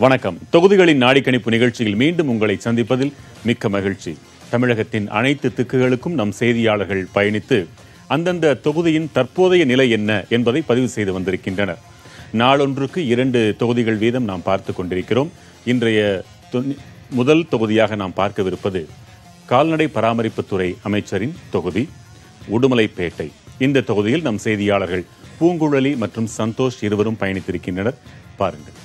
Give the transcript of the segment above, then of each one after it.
வணக்கம் தொகுதிகளின் நாடிக்கணிப்பு நிகழ்ச்சியில் மீண்டும் உங்களை சந்திப்பதில் மிக்க மகிழ்ச்சி தமிழகத்தின் அனைத்து திக்குகளுக்கும் நம் செய்தியாளர்கள் பயணித்து அந்தந்த தொகுதியின் தற்போதைய நிலை என்ன என்பதை பதிவு செய்து வந்திருக்கின்றனர் நாளொன்றுக்கு இரண்டு தொகுதிகள் வீதம் நாம் பார்த்து கொண்டிருக்கிறோம் இன்றைய தொ- முதல் தொகுதியாக நாம் பார்க்கவிருப்பது கால்நடை பராமரிப்புத்துறை அமைச்சரின் தொகுதி உடுமலைப்பேட்டை இந்த தொகுதியில் நம் செய்தியாளர்கள் பூங்குழலி மற்றும் சந்தோஷ் இருவரும் பயணித்திருக்கின்றனர் பாருங்கள்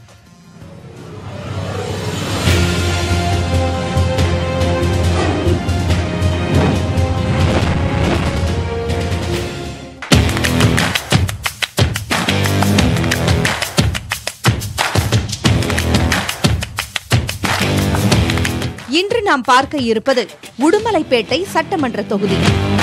இன்று நாம் பார்க்க இருப்பது உடுமலைப்பேட்டை சட்டமன்ற தொகுதி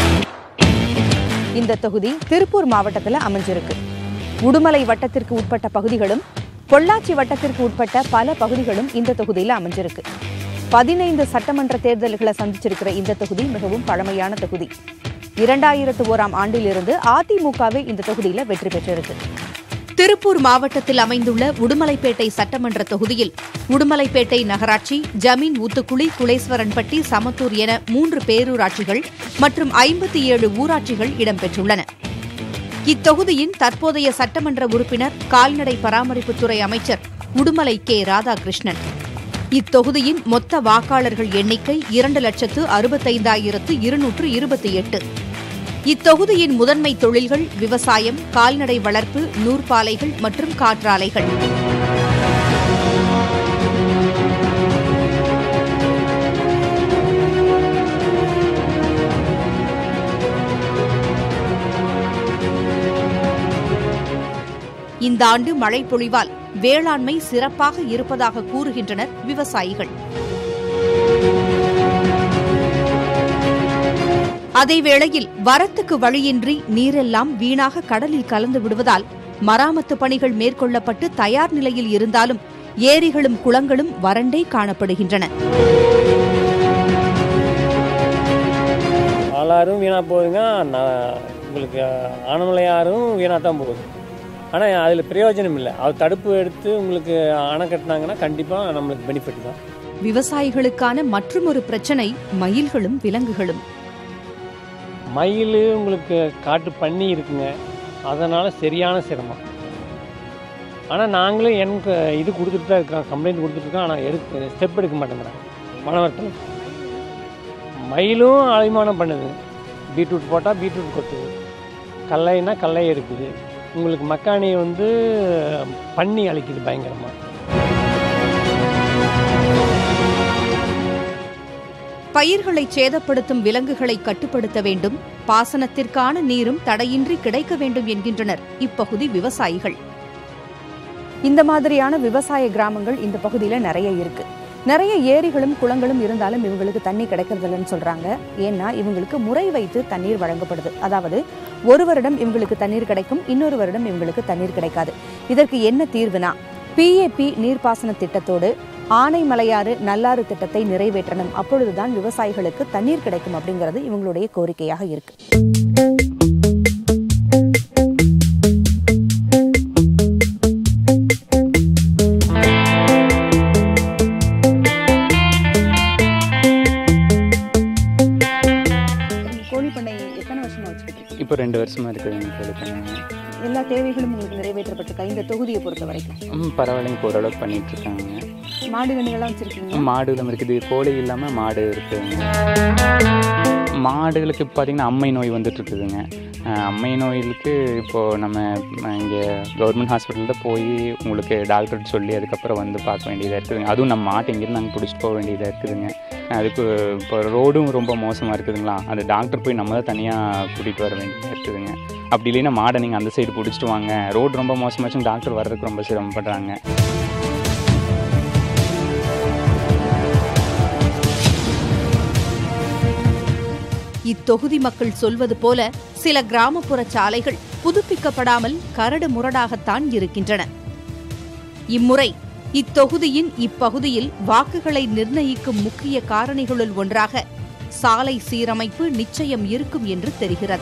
இந்த தொகுதி திருப்பூர் மாவட்டத்தில் அமைஞ்சிருக்கு உடுமலை வட்டத்திற்கு உட்பட்ட பகுதிகளும் பொள்ளாச்சி வட்டத்திற்கு உட்பட்ட பல பகுதிகளும் இந்த தொகுதியில் அமைஞ்சிருக்கு பதினைந்து சட்டமன்ற தேர்தல்களை சந்திச்சிருக்கிற இந்த தொகுதி மிகவும் பழமையான தொகுதி இரண்டாயிரத்து ஓராம் ஆண்டிலிருந்து அதிமுகவே இந்த தொகுதியில வெற்றி பெற்றிருக்கு திருப்பூர் மாவட்டத்தில் அமைந்துள்ள உடுமலைப்பேட்டை சட்டமன்ற தொகுதியில் உடுமலைப்பேட்டை நகராட்சி ஜமீன் ஊத்துக்குளி குளேஸ்வரன்பட்டி சமத்தூர் என மூன்று பேரூராட்சிகள் மற்றும் ஐம்பத்தி ஏழு ஊராட்சிகள் இடம்பெற்றுள்ளன இத்தொகுதியின் தற்போதைய சட்டமன்ற உறுப்பினர் கால்நடை பராமரிப்புத்துறை அமைச்சர் உடுமலை கே ராதாகிருஷ்ணன் இத்தொகுதியின் மொத்த வாக்காளர்கள் எண்ணிக்கை இரண்டு லட்சத்து அறுபத்தைந்தாயிரத்து இருநூற்று இருபத்தி எட்டு இத்தொகுதியின் முதன்மை தொழில்கள் விவசாயம் கால்நடை வளர்ப்பு நூற்பாலைகள் மற்றும் காற்றாலைகள் இந்த ஆண்டு மழை பொழிவால் வேளாண்மை சிறப்பாக இருப்பதாக கூறுகின்றனர் விவசாயிகள் அதேவேளையில் வரத்துக்கு வழியின்றி நீரெல்லாம் வீணாக கடலில் கலந்து விடுவதால் மராமத்து பணிகள் மேற்கொள்ளப்பட்டு தயார் நிலையில் இருந்தாலும் ஏரிகளும் குளங்களும் வறண்டே காணப்படுகின்றன ஆளாரும் வீணாக போகுதுங்க நான் உங்களுக்கு ஆனமலையாரும் வீணாக தான் போகுது ஆனால் அதில் பிரயோஜனம் இல்லை அது தடுப்பு எடுத்து உங்களுக்கு அணை கட்டினாங்கன்னா கண்டிப்பாக நம்மளுக்கு பெனிஃபிட் தான் விவசாயிகளுக்கான மற்றுமொரு பிரச்சனை மயில்களும் விலங்குகளும் மயில் உங்களுக்கு காட்டு பண்ணி இருக்குங்க அதனால் சரியான சிரமம் ஆனால் நாங்களும் எனக்கு இது கொடுத்துட்டு தான் இருக்கோம் கம்ப்ளைண்ட் கொடுத்துட்ருக்கோம் ஆனால் எடுக்க ஸ்டெப் எடுக்க மாட்டேங்கிறாங்க மனவரத்தில் மயிலும் அபிமானம் பண்ணுது பீட்ரூட் போட்டால் பீட்ரூட் கொத்துது கடலைன்னா கடலை எடுக்குது உங்களுக்கு மக்காணி வந்து பண்ணி அழிக்குது பயங்கரமாக பயிர்களை சேதப்படுத்தும் விலங்குகளை கட்டுப்படுத்த வேண்டும் பாசனத்திற்கான நீரும் தடையின்றி கிடைக்க வேண்டும் என்கின்றனர் இப்பகுதி விவசாயிகள் இந்த மாதிரியான விவசாய கிராமங்கள் இந்த பகுதியில நிறைய இருக்கு நிறைய ஏரிகளும் குளங்களும் இருந்தாலும் இவங்களுக்கு தண்ணி கிடைக்கிறதில்லன்னு சொல்றாங்க ஏன்னா இவங்களுக்கு முறை வைத்து தண்ணீர் வழங்கப்படுது அதாவது ஒரு வருடம் இவங்களுக்கு தண்ணீர் கிடைக்கும் இன்னொரு வருடம் இவங்களுக்கு தண்ணீர் கிடைக்காது இதற்கு என்ன தீர்வுனா பிஏபி நீர்ப்பாசன திட்டத்தோடு ஆனைமலையாறு நல்லாறு திட்டத்தை நிறைவேற்றணும் அப்பொழுதுதான் விவசாயிகளுக்கு தண்ணீர் கிடைக்கும் அப்படிங்கிறது இவங்களுடைய கோரிக்கையாக இருக்கு கோழி பண்ணை எத்தனை வருஷமா வச்சுக்கிட்டு இருக்கீங்க? இப்போ ரெண்டு வருஷமாக இருக்குதுங்க கோழி பண்ணைங்க எல்லா தேவைகளும் உங்களுக்கு நிறைவேற்றப்பட்டிருக்கா இந்த தொகுதியை பொறுத்த வரைக்கும் ம் பரவாயில்லைங்க இப்போ ஓரளவுக்கு பண்ணிட்டு இருக்காங்க மாடு கண்ணுகள்லாம் வச்சிருக்கீங்க மாடுகளும் இருக்குது கோழி இல்லாமல் மாடு இருக்குதுங்க மாடுகளுக்கு பார்த்தீங்கன்னா அம்மை நோய் வந்துட்டு இருக்குதுங்க அஹ் அம்மை நோய்களுக்கு இப்போது நம்ம இங்கே கவர்மெண்ட் ஹாஸ்பிட்டலில் தான் போய் உங்களுக்கு டாக்டர் சொல்லி அதுக்கப்புறம் வந்து பார்க்க வேண்டியதாக இருக்குதுங்க அதுவும் நம்ம மாட்டை இங்கேருந்து நாங்கள் பிடிச்சிட்டு போக வேண்டியதாக இருக்குதுங்க அதுக்கு இப்போ ரோடும் ரொம்ப மோசமாக இருக்குதுங்களா அந்த டாக்டர் போய் நம்ம தான் தனியாக கூட்டிகிட்டு வர வேண்டியதாக இருக்குதுங்க அப்படி இல்லைன்னா மாடை நீங்கள் அந்த சைடு பிடிச்சிட்டு வாங்க ரோடு ரொம்ப மோசமாச்சும் டாக்டர் வர்றதுக்கு ரொம்ப சிரமப்படுறாங்க இத்தொகுதி மக்கள் சொல்வது போல சில கிராமப்புற சாலைகள் புதுப்பிக்கப்படாமல் கரடு முரடாகத்தான் இருக்கின்றன இம்முறை இத்தொகுதியின் இப்பகுதியில் வாக்குகளை நிர்ணயிக்கும் முக்கிய காரணிகளுள் ஒன்றாக சாலை சீரமைப்பு நிச்சயம் இருக்கும் என்று தெரிகிறது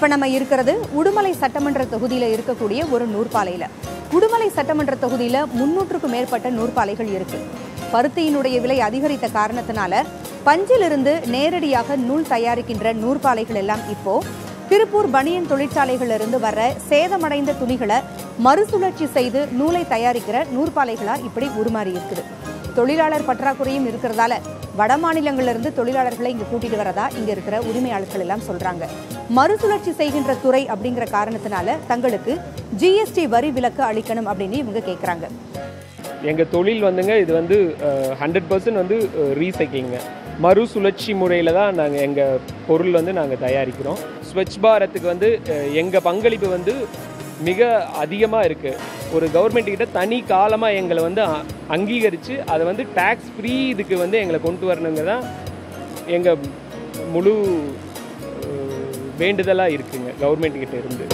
இப்ப நம்ம இருக்கிறது உடுமலை சட்டமன்ற தொகுதியில இருக்கக்கூடிய ஒரு நூற்பாலையில உடுமலை சட்டமன்ற தொகுதியில முன்னூற்றுக்கும் மேற்பட்ட நூற்பாலைகள் இருக்கு பருத்தியினுடைய விலை அதிகரித்த காரணத்தினால பஞ்சிலிருந்து நேரடியாக நூல் தயாரிக்கின்ற நூற்பாலைகள் எல்லாம் இப்போ திருப்பூர் பனியன் தொழிற்சாலைகள்ல இருந்து வர்ற சேதமடைந்த துணிகளை மறுசுழற்சி செய்து நூலை தயாரிக்கிற நூற்பாலைகளா இப்படி உருமாறி இருக்குது தொழிலாளர் பற்றாக்குறையும் இருக்கிறதால வட மாநிலங்கள்ல இருந்து தொழிலாளர்களை இங்க கூட்டிட்டு வரதா இங்க இருக்கிற உரிமையாளர்கள் எல்லாம் சொல்றாங்க மறுசுழற்சி செய்கின்ற துறை அப்படிங்கிற காரணத்தினால தங்களுக்கு ஜிஎஸ்டி வரி விலக்கு அளிக்கணும் அப்படின்னு இவங்க கேக்குறாங்க எங்கள் தொழில் வந்துங்க இது வந்து ஹண்ட்ரட் பர்சன்ட் வந்து ரீசைக்கிங்க மறுசுழற்சி முறையில் தான் நாங்கள் எங்கள் பொருள் வந்து நாங்கள் தயாரிக்கிறோம் ஸ்வச் பாரத்துக்கு வந்து எங்கள் பங்களிப்பு வந்து மிக அதிகமாக இருக்குது ஒரு கவர்மெண்ட் கிட்ட தனி காலமாக எங்களை வந்து அ- அங்கீகரித்து அதை வந்து டேக்ஸ் ஃப்ரீ இதுக்கு வந்து எங்களை கொண்டு வரணுங்க தான் எங்கள் முழு வேண்டுதலாக இருக்குங்க கவர்மெண்ட் கிட்ட இருந்து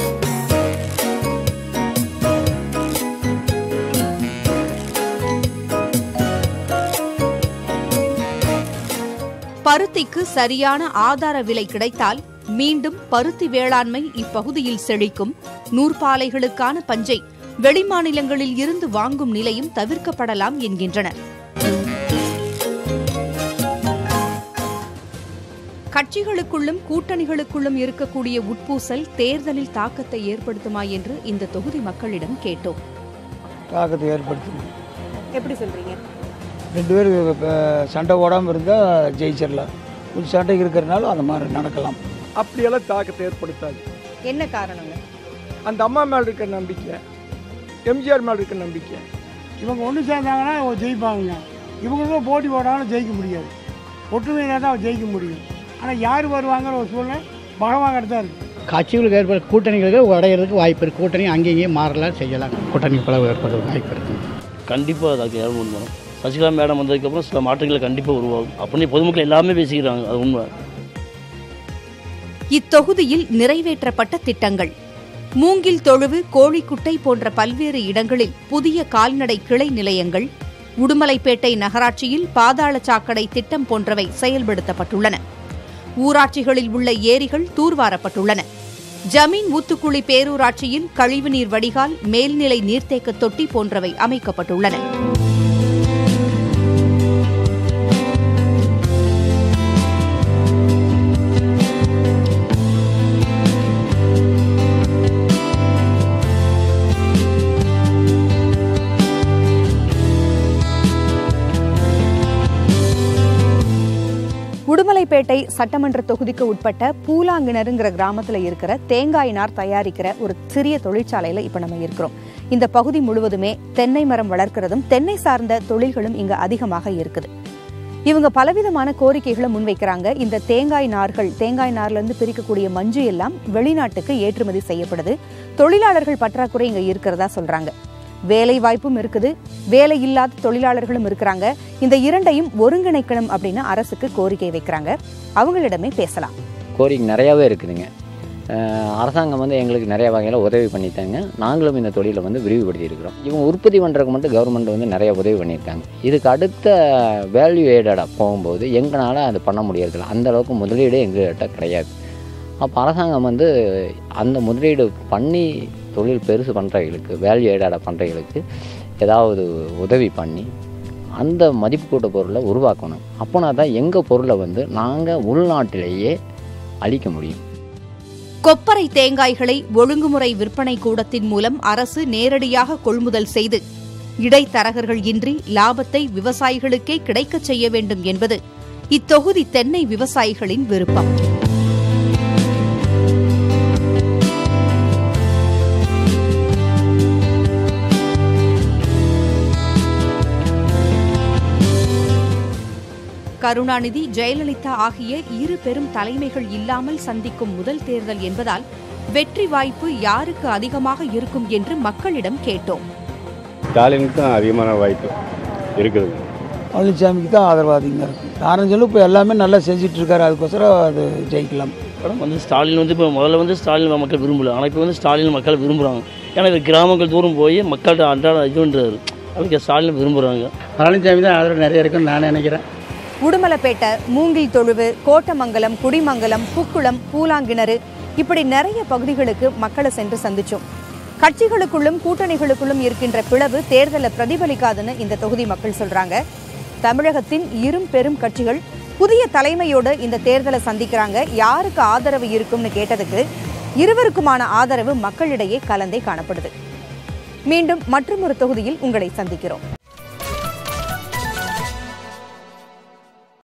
பருத்திக்கு சரியான ஆதார விலை கிடைத்தால் மீண்டும் பருத்தி வேளாண்மை இப்பகுதியில் செழிக்கும் நூற்பாலைகளுக்கான பஞ்சை வெளிமாநிலங்களில் இருந்து வாங்கும் நிலையும் தவிர்க்கப்படலாம் என்கின்றனர் கட்சிகளுக்குள்ளும் கூட்டணிகளுக்குள்ளும் இருக்கக்கூடிய உட்பூசல் தேர்தலில் தாக்கத்தை ஏற்படுத்துமா என்று இந்த தொகுதி மக்களிடம் கேட்டோம் தாக்கத்தை ஏற்படுத்தும் எப்படி சொல்றீங்க ரெண்டு பேரும் இப்போ சண்டை ஓடாமல் இருந்தால் ஜெயிச்சிடலாம் கொஞ்சம் சண்டை இருக்கிறனால அந்த மாதிரி நடக்கலாம் அப்படியெல்லாம் தாக்கத்தை ஏற்படுத்தாது என்ன காரணங்க அந்த அம்மா மேல இருக்க நம்பிக்கை எம்ஜிஆர் மேல இருக்க நம்பிக்கை இவங்க ஒன்று சேர்ந்தாங்கன்னா அவங்க ஜெயிப்பாங்க இவங்களுக்கும் போட்டி போடாமல் ஜெயிக்க முடியாது ஒற்றுமையில தான் ஜெயிக்க முடியும் ஆனால் யார் வருவாங்கிற ஒரு சூழ்நிலை பகவான் தான் இருக்குது கட்சிகளுக்கு ஏற்பட கூட்டணிகளுக்கு உடையிறதுக்கு வாய்ப்பு இருக்குது கூட்டணி அங்கேயும் இங்கேயும் மாறலாம் செய்யலாம் கூட்டணி பிளவு ஏற்படுறதுக்கு வாய்ப்பு இருக்குது கண்டிப்பாக அதுக்கு யாரும் உண்மை சசிகலா மேடம் வந்ததுக்கப்புறம் சில மாற்றங்கள் கண்டிப்பாக உருவாகும் அப்படின்னு பொதுமக்கள் எல்லாமே பேசிக்கிறாங்க அது உண்மை இத்தொகுதியில் நிறைவேற்றப்பட்ட திட்டங்கள் மூங்கில் தொழுவு கோழிக்குட்டை போன்ற பல்வேறு இடங்களில் புதிய கால்நடை கிளை நிலையங்கள் உடுமலைப்பேட்டை நகராட்சியில் பாதாள சாக்கடை திட்டம் போன்றவை செயல்படுத்தப்பட்டுள்ளன ஊராட்சிகளில் உள்ள ஏரிகள் தூர்வாரப்பட்டுள்ளன ஜமீன் ஊத்துக்குழி பேரூராட்சியில் கழிவுநீர் வடிகால் மேல்நிலை நீர்த்தேக்க தொட்டி போன்றவை அமைக்கப்பட்டுள்ளன உடுமலைப்பேட்டை சட்டமன்ற தொகுதிக்கு உட்பட்ட பூலாங்கிணறுங்கிற கிராமத்துல இருக்கிற தேங்காய் நார் தயாரிக்கிற ஒரு சிறிய தொழிற்சாலையில இப்ப நம்ம இருக்கிறோம் இந்த பகுதி முழுவதுமே தென்னை மரம் வளர்க்கிறதும் தென்னை சார்ந்த தொழில்களும் இங்க அதிகமாக இருக்குது இவங்க பலவிதமான கோரிக்கைகளை முன்வைக்கிறாங்க இந்த தேங்காய் நார்கள் தேங்காய் நார்ல இருந்து பிரிக்கக்கூடிய மஞ்சு எல்லாம் வெளிநாட்டுக்கு ஏற்றுமதி செய்யப்படுது தொழிலாளர்கள் பற்றாக்குறை இங்க இருக்கிறதா சொல்றாங்க வேலை வாய்ப்பும் இருக்குது வேலை இல்லாத தொழிலாளர்களும் இருக்கிறாங்க இந்த இரண்டையும் ஒருங்கிணைக்கணும் அப்படின்னு அரசுக்கு கோரிக்கை வைக்கிறாங்க அவங்களிடமே பேசலாம் கோரிக்கை நிறையாவே இருக்குதுங்க அஹ் அரசாங்கம் வந்து எங்களுக்கு நிறைய வகையில் உதவி பண்ணித்தாங்க நாங்களும் இந்த தொழிலை வந்து விரிவுபடுத்தி இருக்கிறோம் இவங்க உற்பத்தி பண்ணுறதுக்கு மட்டும் கவர்மெண்ட் வந்து நிறைய உதவி பண்ணியிருக்காங்க இதுக்கு அடுத்த வேல்யூ ஏடடாக போகும்போது எங்களால் அது பண்ண முடியறதில்ல அந்த அளவுக்கு முதலீடு எங்கள்கிட்ட கிடையாது அப்போ அரசாங்கம் வந்து அந்த முதலீடு பண்ணி தொழில் பெருசு பண்ணுறவங்களுக்கு வேல்யூ ஏடடாக பண்ணுறவங்களுக்கு ஏதாவது உதவி பண்ணி அந்த மதிப்பு கூட்ட பொருளை உருவாக்கணும் அப்போனா தான் எங்கள் பொருளை வந்து நாங்கள் உள்நாட்டிலேயே அழிக்க முடியும் கொப்பரை தேங்காய்களை ஒழுங்குமுறை விற்பனை கூடத்தின் மூலம் அரசு நேரடியாக கொள்முதல் செய்து இடைத்தரகர்கள் இன்றி லாபத்தை விவசாயிகளுக்கே கிடைக்கச் செய்ய வேண்டும் என்பது இத்தொகுதி தென்னை விவசாயிகளின் விருப்பம் கருணாநிதி ஜெயலலிதா ஆகிய இரு பெரும் தலைமைகள் இல்லாமல் சந்திக்கும் முதல் தேர்தல் என்பதால் வெற்றி வாய்ப்பு யாருக்கு அதிகமாக இருக்கும் என்று மக்களிடம் கேட்டோம் ஸ்டாலினுக்கு தான் அதிகமான வாய்ப்பு இருக்குதுங்க பழனிசாமிக்கு தான் ஆதரவு அதிகமாக இருக்கும் காரணம் சொல்லி இப்போ எல்லாமே நல்லா செஞ்சுட்டு இருக்காரு அதுக்கோசரம் அது ஜெயிக்கலாம் மேடம் வந்து ஸ்டாலின் வந்து இப்போ முதல்ல வந்து ஸ்டாலின் மக்கள் விரும்பல ஆனால் இப்போ வந்து ஸ்டாலின் மக்கள் விரும்புகிறாங்க ஏன்னா இது கிராமங்கள் தூரம் போய் மக்கள்கிட்ட அன்றாட இதுன்றாரு அதுக்கு ஸ்டாலின் விரும்புகிறாங்க பழனிசாமி தான் ஆதரவு நிறைய இருக்குன்னு நான் நினைக்கிறேன் உடுமலைப்பேட்டை மூங்கில் தொழுவு கோட்டமங்கலம் குடிமங்கலம் புக்குளம் பூலாங்கிணறு இப்படி நிறைய பகுதிகளுக்கு மக்களை சென்று சந்திச்சோம் கட்சிகளுக்குள்ளும் கூட்டணிகளுக்குள்ளும் இருக்கின்ற பிளவு தேர்தலில் பிரதிபலிக்காதுன்னு இந்த தொகுதி மக்கள் சொல்றாங்க தமிழகத்தின் இரும் பெரும் கட்சிகள் புதிய தலைமையோடு இந்த தேர்தலை சந்திக்கிறாங்க யாருக்கு ஆதரவு இருக்கும்னு கேட்டதுக்கு இருவருக்குமான ஆதரவு மக்களிடையே கலந்தே காணப்படுது மீண்டும் மற்றொரு தொகுதியில் உங்களை சந்திக்கிறோம்